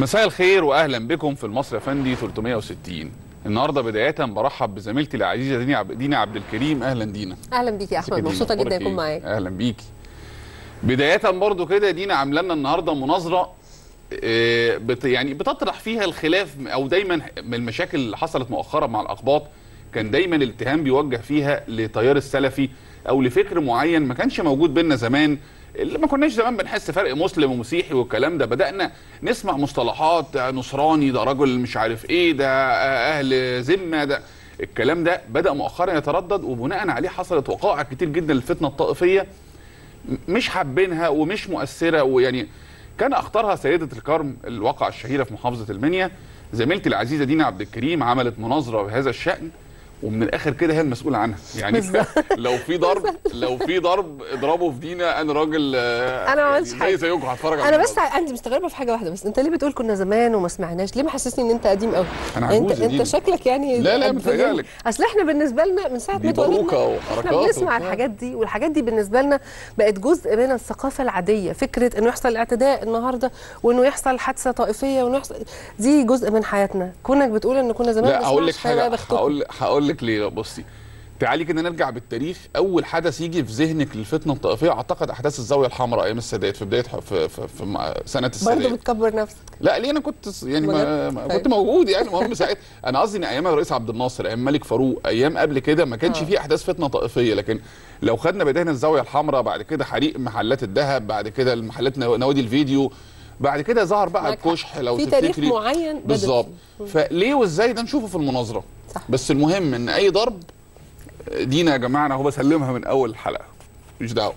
مساء الخير واهلا بكم في المصري افندي 360 النهارده بدايه برحب بزميلتي العزيزه دينا عب... دينا عبد الكريم اهلا دينا اهلا بيك يا احمد دينا، مبسوطه جدا أخبارك اكون إيه؟ معاك اهلا بيكي بدايه برضو كده دينا عامله لنا النهارده مناظره آه، بت... يعني بتطرح فيها الخلاف او دايما من المشاكل اللي حصلت مؤخرا مع الاقباط كان دايما الاتهام بيوجه فيها لتيار السلفي او لفكر معين ما كانش موجود بينا زمان اللي ما كناش زمان بنحس فرق مسلم ومسيحي والكلام ده بدانا نسمع مصطلحات ده نصراني ده رجل مش عارف ايه ده اهل ذمه ده الكلام ده بدا مؤخرا يتردد وبناء عليه حصلت وقائع كتير جدا للفتنه الطائفيه مش حابينها ومش مؤثره ويعني كان اختارها سيده الكرم الواقعه الشهيره في محافظه المنيا زميلتي العزيزه دينا عبد الكريم عملت مناظره بهذا الشان ومن الاخر كده هي المسؤوله عنها يعني بالظبط. لو في ضرب لو في ضرب اضربوا في دينا انا راجل آه، أنا ما عملتش يعني حاجة. زي زيكم هتفرج على انا بس الموضوع. عندي مستغربه في حاجه واحده بس انت ليه بتقول كنا زمان وما سمعناش ليه محسسني ان انت قديم قوي أنا انت عجوز يا دينا. انت شكلك يعني لا، لا، قد- متهيألك. اصل احنا بالنسبه لنا من ساعه دي ما اتولدنا باروكة احنا وحركات بنسمع وبتاع. الحاجات دي والحاجات دي بالنسبه لنا بقت جزء من الثقافه العاديه فكره انه يحصل اعتداء النهارده وانه يحصل حادثه طائفيه وانه يحصل دي جزء من حياتنا كونك بتقول ان كنا زمان لا ما هقول لك بنسمعش، فلا حاجه بختكم. هقول هقول لك ليه بصي تعالي كده نرجع بالتاريخ اول حدث يجي في ذهنك للفتنه الطائفيه اعتقد احداث الزاويه الحمراء ايام السادات في بدايه في, في, في م- سنه برضه السادات بتكبر نفسك لا ليه انا كنت س- يعني ما ما طيب. كنت موجود يعني المهم ساعتها انا قصدي ان ايام الرئيس عبد الناصر ايام الملك فاروق ايام قبل كده ما كانش آه. في احداث فتنه طائفيه لكن لو خدنا بدايه الزاويه الحمراء بعد كده حريق محلات الذهب بعد كده المحلات نوا- نوادي الفيديو بعد كده ظهر بقى معاك حق. الكشح لو في تاريخ تفتكري معين بدأ بالظبط فيه. فليه وازاي ده نشوفه في المناظره صح. بس المهم ان اي ضرب دينا يا جماعه انا هو بسلمها من اول الحلقه مش دعوه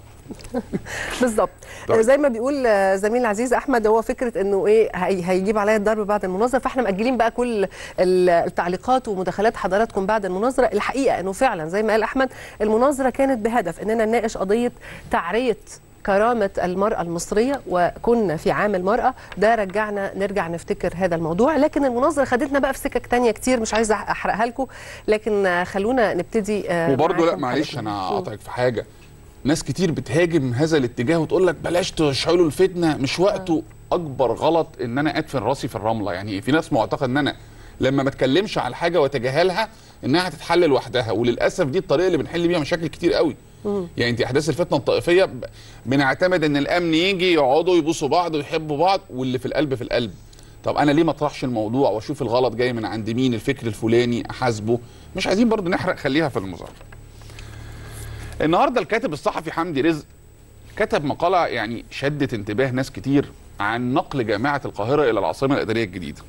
بالظبط طيب. زي ما بيقول آه، زميل العزيز احمد هو فكره انه ايه هي- هيجيب عليا الضرب بعد المناظره فاحنا مأجلين بقى كل ال- التعليقات ومداخلات حضراتكم بعد المناظره الحقيقه انه فعلا زي ما قال احمد المناظره كانت بهدف اننا نناقش قضيه تعريه كرامة المرأة المصرية وكنا في عام المرأة ده رجعنا نرجع نفتكر هذا الموضوع لكن المناظرة خدتنا بقى في سكك تانية كتير مش عايزة أحرقها لكم لكن آه، خلونا نبتدي آه، وبرضه لا معاكم معلش حلقتنا. انا هقاطعك في حاجه ناس كتير بتهاجم هذا الاتجاه وتقول لك بلاش تشعلوا الفتنه مش وقته اكبر غلط ان انا ادفن راسي في الرمله يعني في ناس معتقد ان انا لما ما اتكلمش على الحاجه واتجاهلها انها هتتحل لوحدها وللاسف دي الطريقه اللي بنحل بيها مشاكل كتير قوي يعني انت احداث الفتنه الطائفيه ب- بنعتمد ان الامن يجي يقعدوا يبوسوا بعض ويحبوا بعض واللي في القلب في القلب طب انا ليه ما اطرحش الموضوع واشوف الغلط جاي من عند مين الفكر الفلاني احاسبه مش عايزين برضو نحرق خليها في المظاهره النهارده الكاتب الصحفي حمدي رزق كتب مقاله يعني شدت انتباه ناس كتير عن نقل جامعه القاهره الى العاصمه الاداريه الجديده.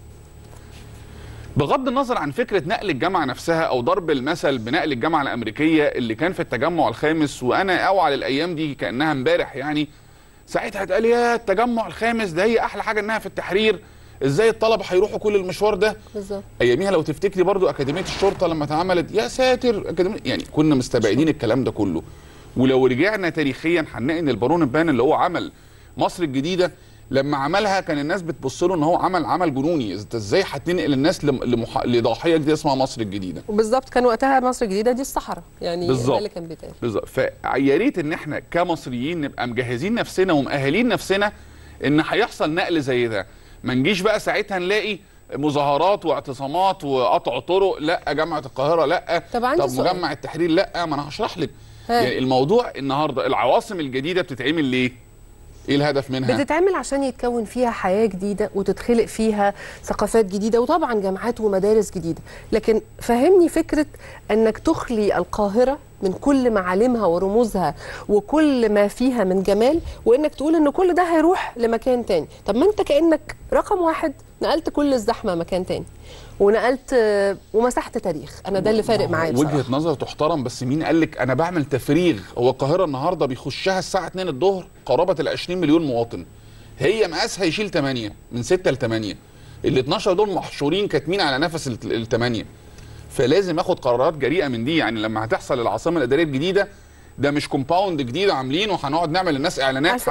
بغض النظر عن فكره نقل الجامعه نفسها او ضرب المثل بنقل الجامعه الامريكيه اللي كان في التجمع الخامس وانا اوعى الايام دي كانها امبارح يعني ساعتها اتقال يا التجمع الخامس ده هي احلى حاجه انها في التحرير ازاي الطلبه هيروحوا كل المشوار ده بالظبط اياميها لو تفتكري برضو اكاديميه الشرطه لما اتعملت يا ساتر أكاديمية يعني كنا مستبعدين الكلام ده كله ولو رجعنا تاريخيا هنلاقي ان البارون البان اللي هو عمل مصر الجديده لما عملها كان الناس بتبص له ان هو عمل عمل جنوني انت ازاي هتنقل الناس لم- لمح... لضاحيه جديده اسمها مصر الجديده وبالظبط كان وقتها مصر الجديده دي الصحراء يعني بالظبط. ده اللي كان بيتقال بالظبط فيا ريت ان احنا كمصريين نبقى مجهزين نفسنا ومؤهلين نفسنا ان هيحصل نقل زي ده ما نجيش بقى ساعتها نلاقي مظاهرات واعتصامات وقطع طرق لا جامعه القاهره لا طب عندي طب سؤال. مجمع التحرير لا ما انا هشرح لك ها. يعني الموضوع النهارده العواصم الجديده بتتعمل ليه ايه الهدف منها بتتعمل عشان يتكون فيها حياه جديده وتتخلق فيها ثقافات جديده وطبعا جامعات ومدارس جديده لكن فهمني فكره انك تخلي القاهره من كل معالمها ورموزها وكل ما فيها من جمال وانك تقول ان كل ده هيروح لمكان تاني طب ما انت كانك رقم واحد نقلت كل الزحمه مكان تاني ونقلت آه، ومسحت تاريخ انا ده اللي فارق معايا وجهه بصراحه نظر تحترم بس مين قال لك انا بعمل تفريغ هو القاهره النهارده بيخشها الساعه 2 الظهر قرابه ال 20 مليون مواطن هي مقاسها يشيل 8 من 6 ل 8 ال 12 دول محشورين كاتمين على نفس ال 8 فلازم اخد قرارات جريئه من دي يعني لما هتحصل العاصمه الاداريه الجديده ده مش كومباوند جديد عاملينه وهنقعد نعمل للناس اعلانات هسألك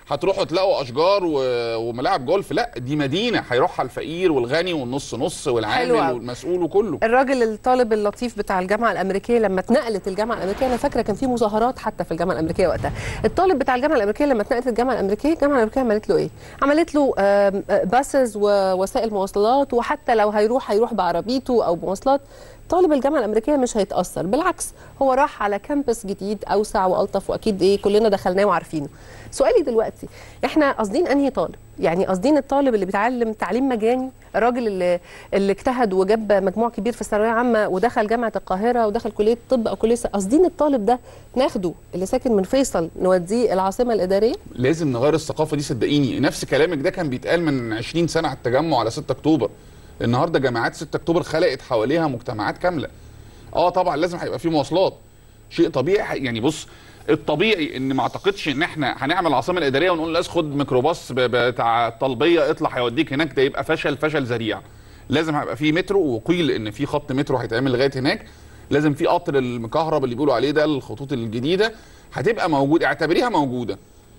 هتروحوا تلاقوا اشجار و... وملاعب جولف لا دي مدينه هيروحها الفقير والغني والنص نص حلو والعامل أوي. والمسؤول وكله الراجل الطالب اللطيف بتاع الجامعه الامريكيه لما اتنقلت الجامعه الامريكيه انا فاكره كان في مظاهرات حتى في الجامعه الامريكيه وقتها الطالب بتاع الجامعه الامريكيه لما اتنقلت الجامعه الامريكيه الجامعه الامريكيه عملت له ايه عملت له آم، آه، باسز ووسائل مواصلات وحتى لو هيروح هيروح بعربيته او بمواصلات طالب الجامعه الامريكيه مش هيتاثر بالعكس هو راح على كامبس جديد اوسع والطف واكيد ايه كلنا دخلناه وعارفينه سؤالي دلوقتي احنا قاصدين انهي طالب يعني قاصدين الطالب اللي بيتعلم تعليم مجاني الراجل اللي اللي اجتهد وجاب مجموع كبير في الثانويه عامه ودخل جامعه القاهره ودخل كليه طب او كليه س- قاصدين الطالب ده ناخده اللي ساكن من فيصل نوديه العاصمه الاداريه لازم نغير الثقافه دي صدقيني نفس كلامك ده كان بيتقال من 20 سنه على التجمع على 6 اكتوبر النهارده جامعات 6 اكتوبر خلقت حواليها مجتمعات كامله اه طبعا لازم هيبقى في مواصلات شيء طبيعي يعني بص الطبيعي ان ما اعتقدش ان احنا هنعمل العاصمه الاداريه ونقول للناس خد ميكروباص ب- بتاع الطلبيه اطلع هيوديك هناك ده يبقى فشل فشل ذريع لازم هيبقى في مترو وقيل ان في خط مترو هيتعمل لغايه هناك لازم في قطر المكهرب اللي بيقولوا عليه ده الخطوط الجديده هتبقى موجوده اعتبريها موجوده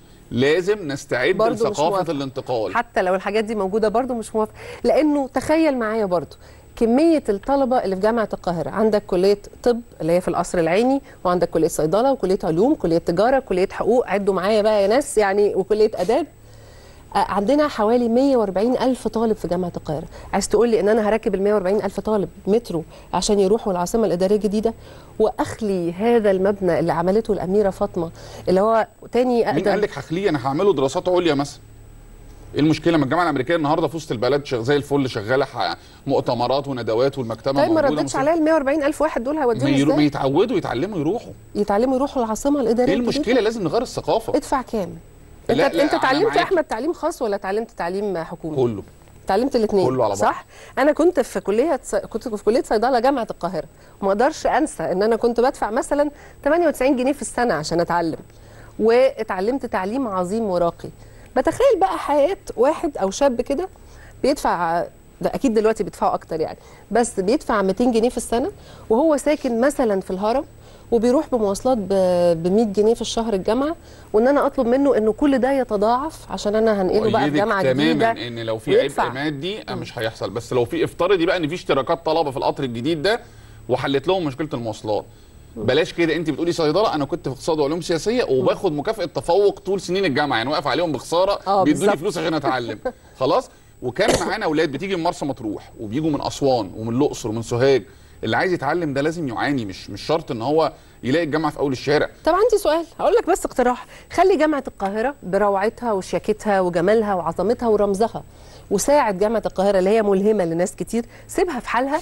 لازم نستعد برضو مش لثقافه موافقة. الانتقال حتى لو الحاجات دي موجوده برضو مش موافقه لانه تخيل معايا برضو كمية الطلبة اللي في جامعة القاهرة عندك كلية طب اللي هي في القصر العيني وعندك كلية صيدلة وكلية علوم كلية تجارة كلية حقوق عدوا معايا بقى يا ناس يعني وكلية آداب آه، عندنا حوالي 140 ألف طالب في جامعة القاهرة عايز تقول لي إن أنا هركب ال 140 ألف طالب مترو عشان يروحوا العاصمة الإدارية الجديدة وأخلي هذا المبنى اللي عملته الأميرة فاطمة اللي هو تاني مين أقدم قال لك هخليه انا هعمله دراسات عليا مثلا ايه المشكله ما الجامعه الامريكيه النهارده في وسط البلد شغ- زي الفل شغاله ح- مؤتمرات وندوات والمكتبه طيب ما موجودة ردتش مصر- عليا ال 140 ألف واحد دول ما, هيوديهم يرو... ما ازاي؟ يتعودوا يتعلموا يروحوا يتعلموا يروحوا العاصمة الإدارية ايه الجديدة؟ المشكله لازم نغير الثقافه ادفع كام؟ انت لا، لا، انت أنا اتعلمت يا معاك. احمد تعليم خاص ولا اتعلمت تعليم حكومي؟ كله اتعلمت الاثنين كله على بعض. صح؟ انا كنت في كليه ص- كنت في كليه صيدله جامعه القاهره وما اقدرش انسى ان انا كنت بدفع مثلا 98 جنيه في السنه عشان اتعلم واتعلمت تعليم عظيم وراقي بتخيل بقى حياه واحد او شاب كده بيدفع ده اكيد دلوقتي بيدفعوا اكتر يعني بس بيدفع 200 جنيه في السنه وهو ساكن مثلا في الهرم وبيروح بمواصلات ب 100 جنيه في الشهر الجامعه وان انا اطلب منه انه كل ده يتضاعف عشان انا هنقله بقى في وأيدك جامعه تماما جديده ان لو في ويدفع. عبء مادي آه، مش هيحصل بس لو في افترضي بقى ان في اشتراكات طلبه في القطر الجديد ده وحلت لهم مشكله المواصلات بلاش كده انت بتقولي صيدله انا كنت في اقتصاد وعلوم سياسيه وباخد مكافاه تفوق طول سنين الجامعه يعني واقف عليهم بخساره آه، بيدوني بالظبط. فلوس عشان اتعلم خلاص وكان معانا اولاد بتيجي من مرسى مطروح وبيجوا من اسوان ومن الاقصر ومن سوهاج اللي عايز يتعلم ده لازم يعاني مش مش شرط ان هو يلاقي الجامعه في اول الشارع طب عندي سؤال هقول لك بس اقتراح خلي جامعه القاهره بروعتها وشياكتها وجمالها وعظمتها ورمزها وساعد جامعه القاهره اللي هي ملهمه لناس كتير سيبها في حالها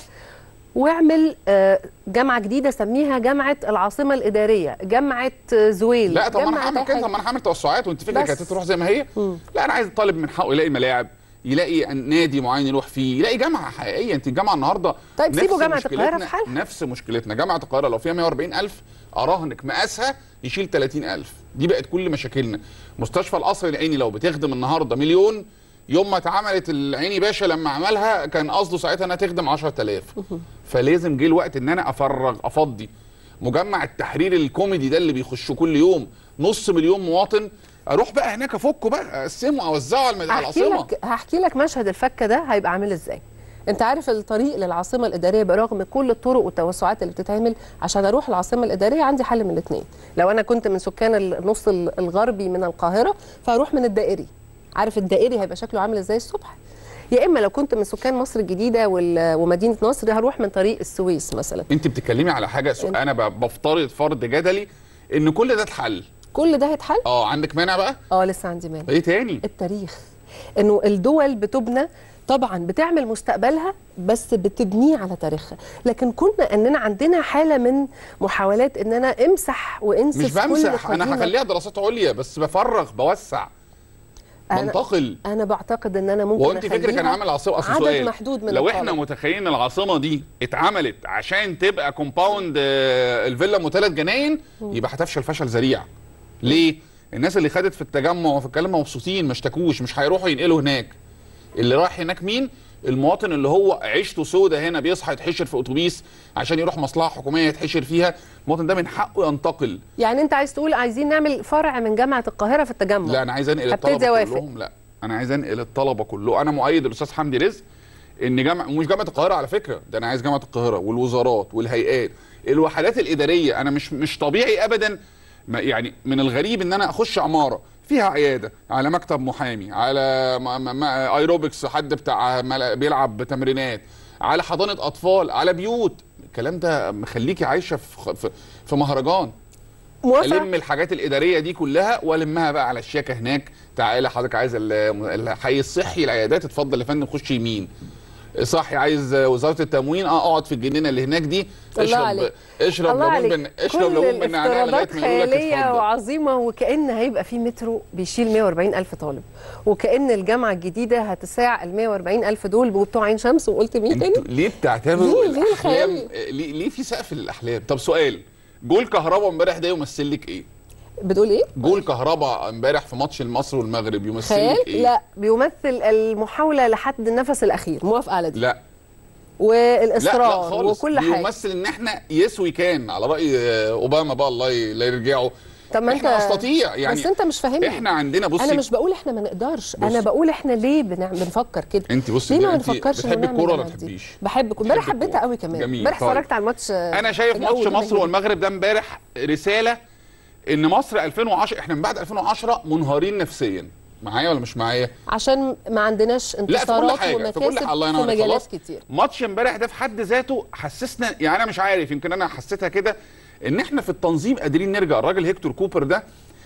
واعمل آه، جامعه جديده سميها جامعه العاصمه الاداريه جامعه آه، زويل لا طب ما انا جامعة هعمل أي كده حاجة. طب ما انا هعمل توسعات وانت فكرك بس. كانت تروح زي ما هي مم. لا انا عايز الطالب من حقه يلاقي ملاعب يلاقي نادي معين يروح فيه يلاقي جامعه حقيقيه انت الجامعه النهارده طيب نفس سيبوا جامعة القاهرة مشكلتنا- في حالها. نفس مشكلتنا جامعه القاهره لو فيها 140000 اراهنك مقاسها يشيل 30000 دي بقت كل مشاكلنا مستشفى القصر العيني لو بتخدم النهارده مليون يوم ما اتعملت العيني باشا لما عملها كان قصده ساعتها انها تخدم 10000 فلازم جه الوقت ان انا افرغ افضي مجمع التحرير الكوميدي ده اللي بيخشوا كل يوم نص مليون مواطن اروح بقى هناك افكه بقى اقسمه اوزعه على المد- على هحكي العاصمه لك هحكي لك مشهد الفكه ده هيبقى عامل ازاي انت عارف الطريق للعاصمه الاداريه برغم كل الطرق والتوسعات اللي بتتعمل عشان اروح العاصمه الاداريه عندي حل من الاثنين لو انا كنت من سكان النص الغربي من القاهره فهروح من الدائري عارف الدائري هيبقى شكله عامل ازاي الصبح يا اما لو كنت من سكان مصر الجديده وال- ومدينه نصر هروح من طريق السويس مثلا انت بتتكلمي على حاجه سو... انا ب- بفترض فرض جدلي ان كل ده اتحل كل ده هيتحل اه عندك مانع بقى اه لسه عندي مانع ايه تاني التاريخ انه الدول بتبنى طبعا بتعمل مستقبلها بس بتبنيه على تاريخها لكن كنا اننا عندنا حاله من محاولات ان انا امسح وانسف مش كل بمسح انا قديمة. هخليها دراسات عليا بس بفرغ بوسع أنا- بنتقل انا بعتقد ان انا ممكن وانت فكرك انا أخليها عامل عاصمه اصل عدد سؤال محدود من لو الطلبة. احنا متخيلين العاصمه دي اتعملت عشان تبقى كومباوند آه، الفيلا ام ثلاث جناين يبقى هتفشل فشل ذريع ليه الناس اللي خدت في التجمع وفي الكلام مبسوطين ما اشتكوش مش هيروحوا ينقلوا هناك اللي رايح هناك مين المواطن اللي هو عيشته سودة هنا بيصحى يتحشر في اتوبيس عشان يروح مصلحه حكوميه يتحشر فيها المواطن ده من حقه ينتقل يعني انت عايز تقول عايزين نعمل فرع من جامعه القاهره في التجمع لا انا عايز انقل هبتدي الطلبه أوافق. كلهم لا انا عايز انقل الطلبه كله انا مؤيد الاستاذ حمدي رزق ان جامعه مش جامعه القاهره على فكره ده انا عايز جامعه القاهره والوزارات والهيئات الوحدات الاداريه انا مش مش طبيعي ابدا ما يعني من الغريب ان انا اخش عماره فيها عياده على مكتب محامي على ما- ما- ما- ايروبكس حد بتاع مل- بيلعب تمرينات على حضانه اطفال على بيوت الكلام ده مخليكي عايشه في في, في مهرجان موافقه الم الحاجات الاداريه دي كلها والمها بقى على الشياكه هناك تعالى حضرتك عايز ال- الحي الصحي العيادات اتفضل يا فندم خش يمين صحي عايز وزاره التموين اه اقعد في الجنينه اللي هناك دي الله عليك. اشرب الله ليمون عليك بن... اشرب كل ليمون بالنعناع لغايه الافتراضات ما يقول لك خياليه اتفضل وعظيمه وكأن هيبقى في مترو بيشيل 140 ألف طالب وكأن الجامعة الجديدة هتساع ال 140 ألف دول وبتوع عين شمس وقلت مين تاني؟ انتوا ليه بتعتبروا ليه- ليه الاحلام الخيال؟ ليه, ليه في سقف للاحلام طب سؤال جول كهربا امبارح ده يمثل لك ايه بتقول ايه؟ جول كهربا امبارح في ماتش مصر والمغرب يمثل خيال؟ لك ايه لا بيمثل المحاولة لحد النفس الأخير موافقة على دي لا لا لا والإصرار خالص وكل حاجة بيمثل ان احنا يسوي كان على راي آه، اوباما بقى الله ي- لا يرجعه طب ما انت احنا نستطيع يعني بس انت مش فاهمني احنا عندنا بصي انا مش بقول احنا ما نقدرش بصي. انا بقول احنا ليه بنعمل بنفكر كده انت بصي ليه ما انت بنفكرش بتحبي إنه الكوره ولا نعمل ما الحاجات دي؟ بتحبيش بحب الكوره امبارح بتحبي حبيتها الكورة. قوي كمان جميل. امبارح طيب. اتفرجت على الماتش آه، انا شايف الأول ماتش جدا مصر جدا. والمغرب ده امبارح رساله ان مصر 2010 احنا من بعد 2010 منهارين نفسيا معايا ولا مش معايا عشان ما عندناش لا في كل انتصارات حاجه في كل ومكاسب حاجه الله في ينور عليك. مجالات خلاص كتير ماتش امبارح ده في حد ذاته حسسنا يعني انا مش عارف يمكن انا حسيتها كده ان احنا في التنظيم قادرين نرجع الراجل هيكتور كوبر ده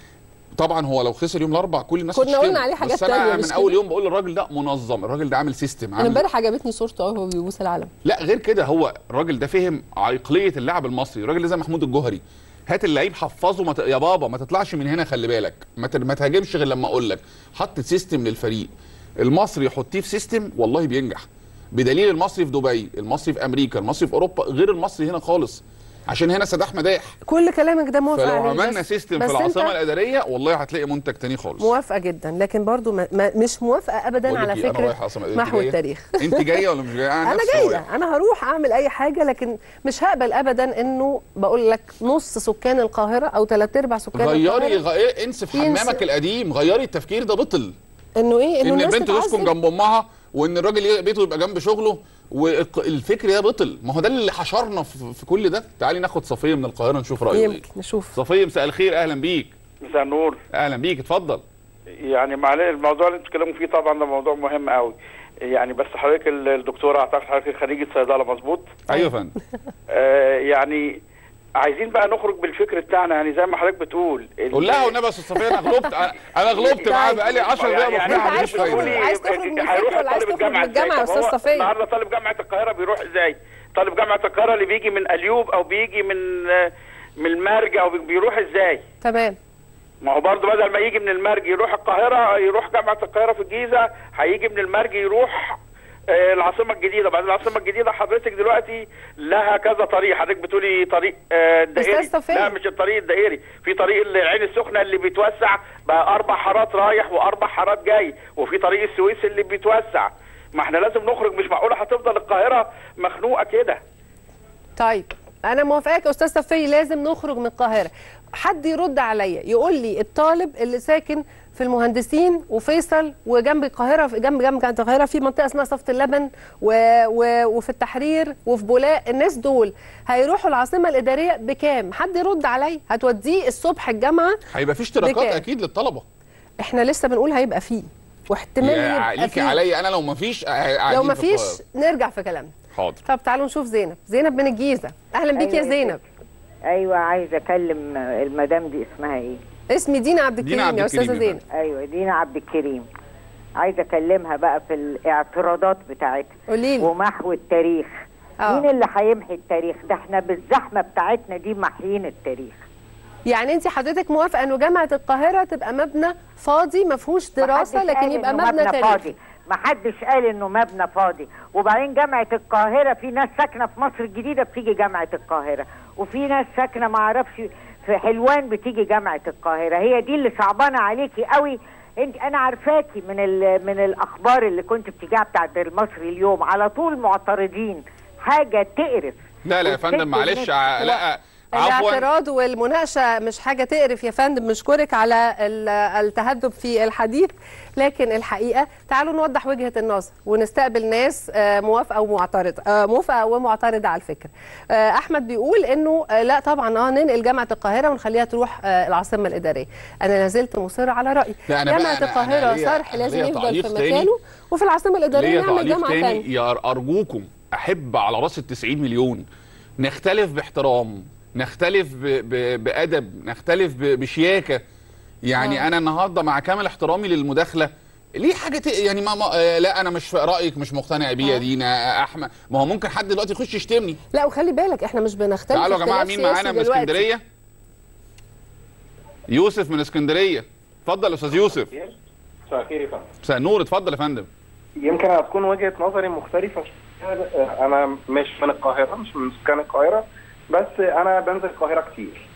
طبعا هو لو خسر يوم الاربع كل الناس كنا هتشتمه. قلنا عليه حاجات بس انا تانية، من مش اول كده؟ يوم بقول الراجل ده منظم الراجل ده عامل سيستم انا عامل امبارح عجبتني صورته قوي وهو بيبوس العلم لا غير كده هو الراجل ده فهم عقليه اللاعب المصري الراجل ده زي محمود الجوهري هات اللعيب حفظه ما ت... يا بابا ما تطلعش من هنا خلي بالك ما, ت... ما تهاجمش غير لما اقول لك حط سيستم للفريق المصري يحطيه في سيستم والله بينجح بدليل المصري في دبي المصري في امريكا المصري في اوروبا غير المصري هنا خالص عشان هنا سداح مداح كل كلامك ده موافقه فلو عليه عملنا بس- سيستم بس في العاصمه انت الاداريه والله هتلاقي منتج تاني خالص موافقه جدا لكن برضو ما ما مش موافقه ابدا بقول لك على إيه، أنا رايح فكره العاصمة الإدارية. محو أنت جاية؟ التاريخ انت جايه ولا مش جايه انا نفسي جايه رايح. انا هروح اعمل اي حاجه لكن مش هقبل ابدا انه بقول لك نص سكان القاهره او ثلاث ارباع سكان غيري القاهره غ... إيه، انسف ينسى. حمامك القديم غيري التفكير ده بطل انه ايه انه ان الناس البنت تسكن تتعذب. جنب امها وان الراجل ي- بيته يبقى جنب شغله والفكر ده بطل ما هو ده اللي حشرنا في, في كل ده تعالي ناخد صفيه من القاهره نشوف رايه ايه يمكن نشوف صفيه مساء الخير اهلا بيك مساء النور اهلا بيك اتفضل يعني معلش الموضوع اللي انتوا بتتكلموا فيه طبعا ده موضوع مهم قوي يعني بس حضرتك ال- الدكتوره اعتقد حضرتك خريجه صيدله مظبوط ايوه يا فندم آه يعني عايزين بقى نخرج بالفكر بتاعنا يعني زي ما حضرتك بتقول ال- قول لها والنبي يا استاذ صفيه انا غلبت أنا- انا غلبت معاه بقالي 10 دقايق يعني بقنعها أنت عايز مفيش تخرج- فايده عايز تخرج من الفكر هيروح ولا عايز طالب تخرج من الجامعة يا إزاي؟ طب أستاذ هو صفية؟ النهارده طالب جامعه القاهره بيروح ازاي؟ طالب جامعه القاهره اللي بيجي من اليوب او بيجي من آه، من المرج او بيروح ازاي؟ تمام ما هو برضه بدل ما يجي من المرج يروح القاهرة يروح جامعة القاهرة في الجيزة هيجي من المرج يروح آه، العاصمة الجديدة بعد العاصمة الجديدة حضرتك دلوقتي لها كذا طريق حضرتك بتقولي طريق آه، دائري أستاذ صفية. لا مش الطريق الدائري في طريق العين السخنة اللي بيتوسع بقى أربع حارات رايح وأربع حارات جاي وفي طريق السويس اللي بيتوسع ما احنا لازم نخرج مش معقولة هتفضل القاهرة مخنوقة كده طيب انا موافقاك يا استاذ صفي لازم نخرج من القاهره حد يرد عليا يقول لي الطالب اللي ساكن في المهندسين وفيصل وجنب القاهره في جنب جنب جنب القاهره في منطقه اسمها صفه اللبن و... و... وفي التحرير وفي بولاق الناس دول هيروحوا العاصمه الاداريه بكام حد يرد عليا هتوديه الصبح الجامعه هيبقى في اشتراكات بكام؟ اكيد للطلبه احنا لسه بنقول هيبقى فيه واحتمال يا يبقى ليكي فيه عليا انا لو ما فيش لو ما فيش نرجع في كلامنا حاضر طب تعالوا نشوف زينب زينب من الجيزه اهلا بيك يا أيوة يا زينب ايوه عايزه اكلم المدام دي اسمها ايه اسمي دينا عبد دينا الكريم عبد يا استاذه الكريم يا زينب ايوه دينا عبد الكريم عايزه اكلمها بقى في الاعتراضات بتاعتها قولي لي ومحو التاريخ آه. مين اللي هيمحي التاريخ ده احنا بالزحمه بتاعتنا دي محيين التاريخ يعني انت حضرتك موافقه انه جامعه القاهره تبقى مبنى فاضي ما فيهوش دراسه محدش لكن قال يبقى إنه مبنى تاريخي فاضي ما حدش قال انه مبنى فاضي وبعدين جامعه القاهره في ناس ساكنه في مصر الجديده بتيجي جامعه القاهره وفي ناس ساكنه ما اعرفش في حلوان بتيجي جامعه القاهره هي دي اللي صعبانه عليكي قوي انت انا عارفاكي من ال... من الاخبار اللي كنت بتجيها بتاعت المصري اليوم على طول معترضين حاجه تقرف لا لا يا والست فندم معلش الناس- ع- لا عفوا الاعتراض والمناقشه مش حاجه تقرف يا فندم نشكرك على ال- التهدب في الحديث لكن الحقيقه تعالوا نوضح وجهه النظر ونستقبل ناس آه، موافقه ومعترضه آه، موافقه ومعترضه على الفكره آه، احمد بيقول انه آه، لا طبعا اه ننقل جامعه القاهره ونخليها تروح آه، العاصمه الاداريه انا لازلت مصره على رايي لا، أنا بقى- جامعه أنا- القاهره أنا ليا- صرح أنا لازم ليا يفضل تعليق في تاني. مكانه وفي العاصمه الاداريه ليا نعمل تعليق جامعه تاني ثانيه يا ارجوكم احب على راس ال 90 مليون نختلف باحترام نختلف ب... ب... بادب نختلف ب... بشياكه يعني آه. انا النهارده مع كامل احترامي للمداخله ليه حاجه ت... يعني ما... ما... آه، لا انا مش رايك مش مقتنع بيه يا آه. دينا آه، احمد ما هو ممكن حد دلوقتي يخش يشتمني لا وخلي بالك احنا مش بنختلف تعالوا يا جماعه اختلاف مين معانا سياسي من دلوقتي. اسكندريه يوسف من اسكندريه اتفضل يا استاذ يوسف مساء الخير يا فندم مساء النور اتفضل يا فندم يمكن هتكون وجهه نظري مختلفه شوية. انا مش من القاهره مش من سكان القاهره بس انا بنزل القاهره كتير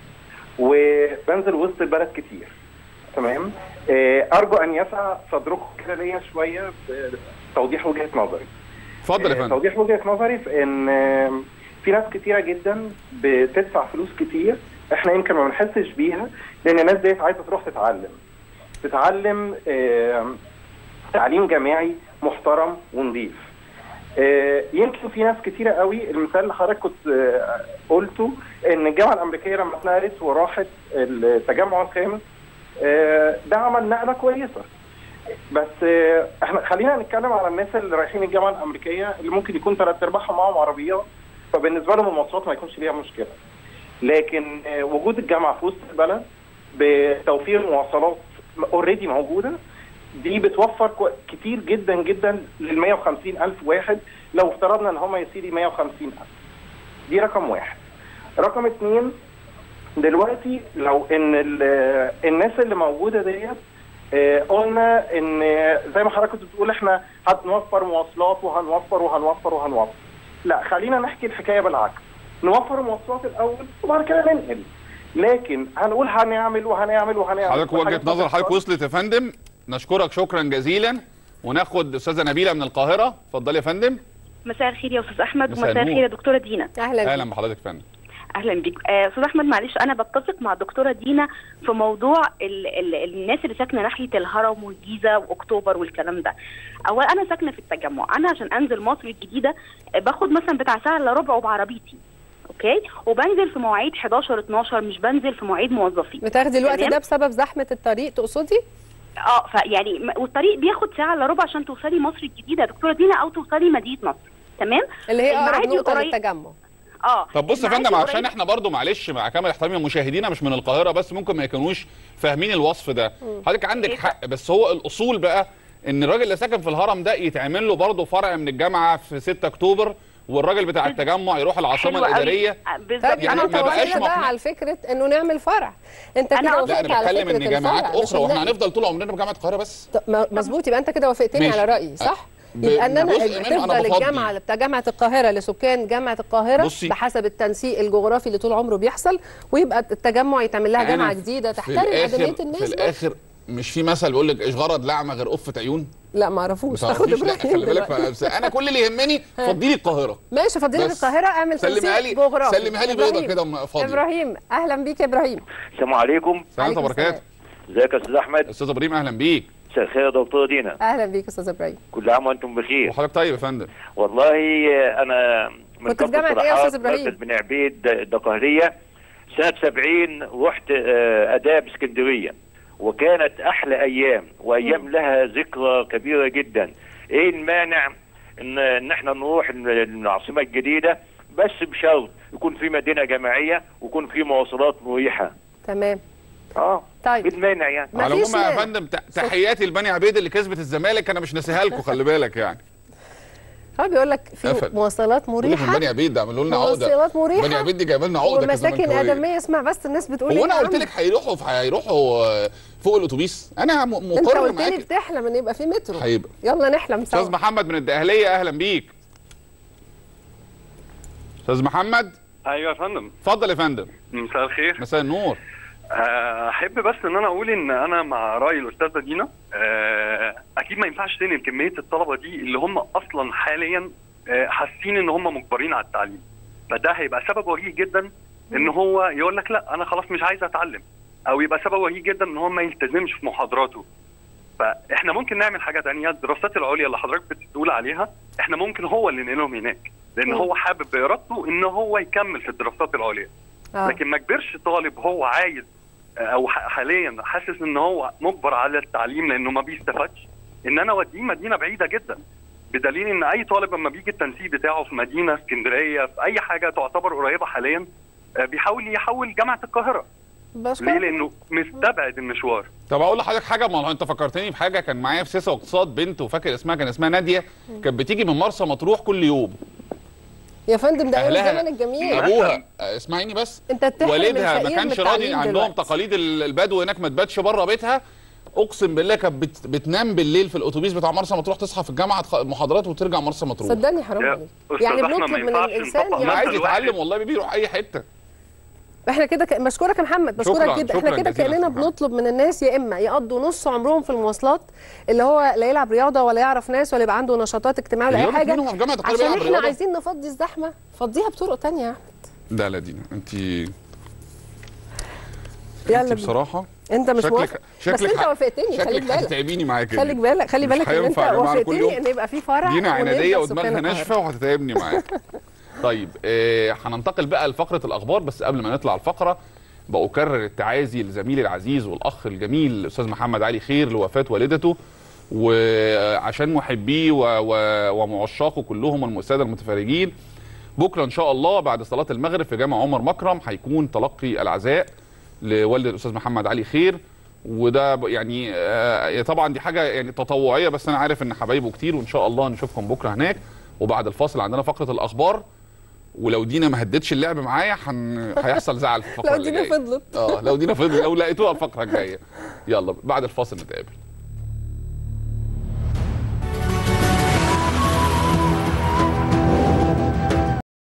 وبنزل وسط البلد كتير تمام آه، ارجو ان يسع صدركم كده ليا شويه بتوضيح وجهه نظري اتفضل يا آه، فندم توضيح وجهه نظري في ان آه، في ناس كتيره جدا بتدفع فلوس كتير احنا يمكن ما بنحسش بيها لان الناس ديت عايزه تروح تتعلم تتعلم آه، تعليم جامعي محترم ونظيف آه، يمكن في ناس كتيره قوي المثال اللي حضرتك كنت آه، قلته ان الجامعه الامريكيه لما اتنقلت وراحت التجمع الخامس آه، ده عمل نقله كويسه بس آه، احنا خلينا نتكلم على الناس اللي رايحين الجامعه الامريكيه اللي ممكن يكون ثلاث ارباعهم معاهم عربيات فبالنسبه لهم المواصلات ما يكونش ليها مشكله لكن آه، وجود الجامعه في وسط البلد بتوفير مواصلات اوريدي موجوده دي بتوفر كو- كتير جدا جدا لل 150 الف واحد لو افترضنا ان هم يا سيدي 150 الف دي رقم واحد رقم اتنين دلوقتي لو ان ال- الناس اللي موجوده ديت آه، قلنا ان زي ما حضرتك كنت بتقول احنا هنوفر مواصلات وهنوفر وهنوفر وهنوفر لا خلينا نحكي الحكايه بالعكس نوفر المواصلات الاول وبعد كده ننقل لكن هنقول هنعمل وهنعمل وهنعمل حضرتك وجهه والحاجات نظر ما حضرتك بتحصلش. وصلت يا فندم نشكرك شكرا جزيلا وناخد استاذه نبيله من القاهره اتفضلي يا فندم مساء الخير يا استاذ احمد مساء ومساء النور. الخير يا دكتوره دينا اهلا اهلا بيك. بحضرتك يا فندم اهلا بيك آه، استاذ احمد معلش انا بتفق مع الدكتوره دينا في موضوع ال ال الناس اللي ساكنه ناحيه الهرم والجيزه واكتوبر والكلام ده اول انا ساكنه في التجمع انا عشان انزل مصر الجديده آه، باخد مثلا بتاع ساعه الا ربع بعربيتي اوكي وبنزل في مواعيد 11 12 مش بنزل في مواعيد موظفين بتاخدي الوقت تمام. ده بسبب زحمه الطريق تقصدي اه فيعني م- والطريق بياخد ساعه الا ربع عشان توصلي مصر الجديده يا دكتوره دينا او توصلي مدينه نصر تمام اللي هي اقرب المعادي نقطه قريب- للتجمع اه طب بص يا المعادي فندم قريب- عشان احنا برضو معلش مع كامل احترامي مشاهدينا مش من القاهره بس ممكن ما يكونوش فاهمين الوصف ده حضرتك عندك إيه حق بس هو الاصول بقى ان الراجل اللي ساكن في الهرم ده يتعمل له برضه فرع من الجامعه في 6 اكتوبر والراجل بتاع التجمع يروح العاصمه حلو قوي. الاداريه آه، بالظبط طب يعني انا ما بقاش متوافقه مقنع. بقى على فكره انه نعمل فرع انت أنا كده قصدي- لا وافقت انا على بتكلم فكره ان جامعات الفرع، مش اخرى واحنا النقل. هنفضل طول عمرنا في جامعه القاهره بس طب ما- مظبوط يبقى انت كده وافقتني ماشي. على رايي صح؟ ب- يبقى ان انا بجزء منه أنا تفضل بفضي. الجامعه بتاع جامعه القاهره لسكان جامعه القاهره بصي. بحسب التنسيق الجغرافي اللي طول عمره بيحصل ويبقى التجمع يتعمل لها أنا جامعه في- جديده في تحترم الآخر- ادميه في الناس بقى. الاخر مش في مثل بيقول لك ايش غرض لعمه غير قفه عيون لا ما اعرفوش ما تاخد تعرفيش لا ابراهيم خلي بالك دلوقتي. بس انا كل اللي يهمني فضي لي القاهره ماشي فضيله بس القاهره اعمل سلمها تنسيق لي جغرافي سلمها لي بيضه إبراهيم. كده فاضيه ابراهيم اهلا بيك يا ابراهيم السلام عليكم سلام عليكم وبركاته ازيك يا استاذ احمد استاذ ابراهيم اهلا بيك مساء الخير يا دكتور دينا اهلا بيك استاذ ابراهيم كل عام وانتم بخير وحضرتك طيب يا فندم والله انا من كنت في كفر جامعة إيه يا الصلاحات، أستاذ إبراهيم؟ مركز بن عبيد الدقهليه سنه 70 رحت آه، اداب اسكندريه وكانت احلى ايام وايام لها ذكرى كبيره جدا ايه المانع ان ان احنا نروح العاصمه الجديده بس بشرط يكون في مدينه جامعيه ويكون في مواصلات مريحه تمام اه طيب. ايه المانع يعني ما على فيش العموم يا مانع. فندم ت- تحياتي لبني عبيد اللي كسبت الزمالك انا مش ناسيها لكم خلي بالك يعني هو بيقول لك في قفل. مواصلات بقول لك من مريحه بني عبيد ده عملوا لنا عقده مواصلات مريحه بني عبيد دي جايبه لنا عقده ومساكن كزملكاوية. ادميه اسمع بس الناس بتقول هو ايه انا يا قلت عم؟ لك هيروحوا في هيروحوا آه، فوق الاتوبيس انا م- انت مقر قلت لي معاك بتحلم ان يبقى في مترو هيبقى يلا نحلم سوا استاذ محمد من الدقهليه اهلا بيك استاذ محمد ايوه يا فندم اتفضل يا فندم مساء الخير مساء النور آه، احب بس ان انا اقول ان انا مع راي الاستاذه دينا آه، اكيد ما ينفعش تنقل كميه الطلبه دي اللي هم اصلا حاليا آه، حاسين ان هم مجبرين على التعليم فده هيبقى سبب وجيه جدا ان هو يقول لك لا انا خلاص مش عايز اتعلم او يبقى سبب وجيه جدا ان هو ما يلتزمش في محاضراته فاحنا ممكن نعمل حاجه تانية الدراسات العليا اللي حضرتك بتقول عليها احنا ممكن هو اللي ننقلهم هناك لان مم. هو حابب بارادته ان هو يكمل في الدراسات العليا آه. لكن ما كبرش طالب هو عايز او ح- حاليا حاسس ان هو مجبر على التعليم لانه ما بيستفادش ان انا اوديه مدينه بعيده جدا بدليل ان اي طالب لما بيجي التنسيق بتاعه في مدينه اسكندريه في اي حاجه تعتبر قريبه حاليا آه، بيحاول يحول جامعه القاهره بشكرك. ليه لانه مستبعد المشوار طب اقول لحضرتك حاجه ما هو انت فكرتني بحاجه كان معايا في سياسه واقتصاد بنت وفاكر اسمها كان اسمها ناديه كانت بتيجي من مرسى مطروح كل يوم يا فندم ده ايام اهلها الزمن الجميل ابوها آه، اسمعيني بس انت بتحرم والدها ما الفقير كانش من راضي التعليم عندهم دلوقتي. تقاليد ال- البدو هناك ما تباتش بره بيتها اقسم بالله كانت بت... بتنام بالليل في الاتوبيس بتاع مرسى مطروح تصحى في الجامعه تخ- محاضرات وترجع مرسى مطروح صدقني حرام يا عليك أستاذ يعني أحمد، ما بنطلب من ينفعش الانسان نطبق اللي يعني عايز مثل واحد. يتعلم والله بيبي يروح اي حته احنا كده ك... بشكرك يا محمد بشكرك شكراً، جدا احنا شكراً كده جزيلاً كاننا يا محمد. بنطلب من الناس يا اما يقضوا نص عمرهم في المواصلات اللي هو لا يلعب رياضه ولا يعرف ناس ولا يبقى عنده نشاطات اجتماعيه ولا اي مليون اتنين حاجه وهو في جامعة القاهرة عشان بيلعب احنا رياضة. عايزين نفضي الزحمه فضيها بطرق تانية يا احمد لا لا دينا انت يلا انت بينا. بصراحه انت مش شكلك- موافق بس شكلك انت ح- وافقتني خليك شكلك بالك هتتعبيني معايا كده خليك بالك خلي مش بالك ان انت هينفع يا جماعة كل وافقتني يوم. ان يبقى في فرع دينا ونبدأ عناديه سكان ودماغها القاهرة. ناشفه وهتتعبني معاك طيب آه، هننتقل بقى لفقره الاخبار بس قبل ما نطلع الفقره بأكرر التعازي لزميلي العزيز والاخ الجميل الاستاذ محمد علي خير لوفاه والدته وعشان محبيه و- و- ومعشاقه كلهم والساده المتفرجين بكره ان شاء الله بعد صلاه المغرب في جامع عمر مكرم هيكون تلقي العزاء لوالد الاستاذ محمد علي خير وده ب- يعني آه، طبعا دي حاجه يعني تطوعيه بس انا عارف ان حبايبه كتير وان شاء الله نشوفكم بكره هناك وبعد الفاصل عندنا فقره الاخبار ولو دينا ما هدتش اللعب معايا هن... هيحصل زعل في الفقره لو اللي دينا جايه فضلت اه لو دينا فضل لو لقيتوها الفقره الجايه يلا بعد الفاصل نتقابل